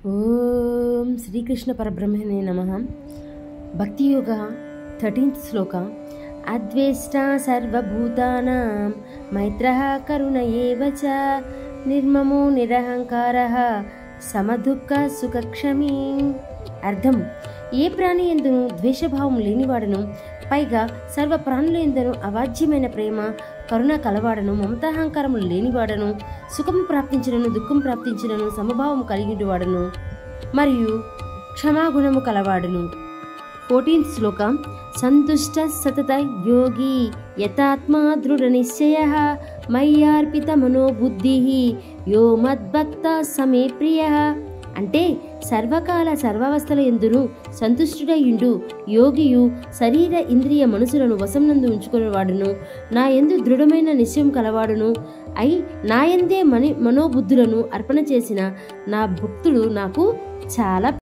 ఓం శ్రీకృష్ణ పరబ్రహ్మణే నమ భక్తి యోగ థర్టీన్త్ శ్లోక అద్వేష్ట సర్వభూతానాం మైత్ర కరుణ ఏవ చ నిర్మమో నిరహంకార సమదుఃఖ సుఖక్షమీ అర్థం ఏ ప్రాణి ఎందును ద్వేషభావం లేనివాడను పైగా సర్వ ప్రాణుల ఎందును అవాజ్యమైన ప్రేమ కరుణ కలవాడను మమతాహంకారము లేనివాడను సుఖం ప్రాప్తించినను దుఃఖం ప్రాప్తించినను సమభావం కలిగినవాడను మరియు క్షమాగుణము కలవాడును ఫోర్టీన్త్ శ్లోకం సంతుష్ట సతత యోగి యథాత్మా దృఢ నిశ్చయ మయ్యార్పిత మనోబుద్ధి యో మద్భక్త సమే ప్రియ అంటే సర్వకాల సర్వావస్థల ఎందును సంతుష్టుడయుండు యోగియు శరీర ఇంద్రియ మనసులను వశంనందు ఉంచుకునేవాడును నా ఎందు దృఢమైన నిశ్చయం కలవాడును అయి నాయందే మని మనోబుద్ధులను అర్పణ చేసిన నా భక్తుడు నాకు చాలా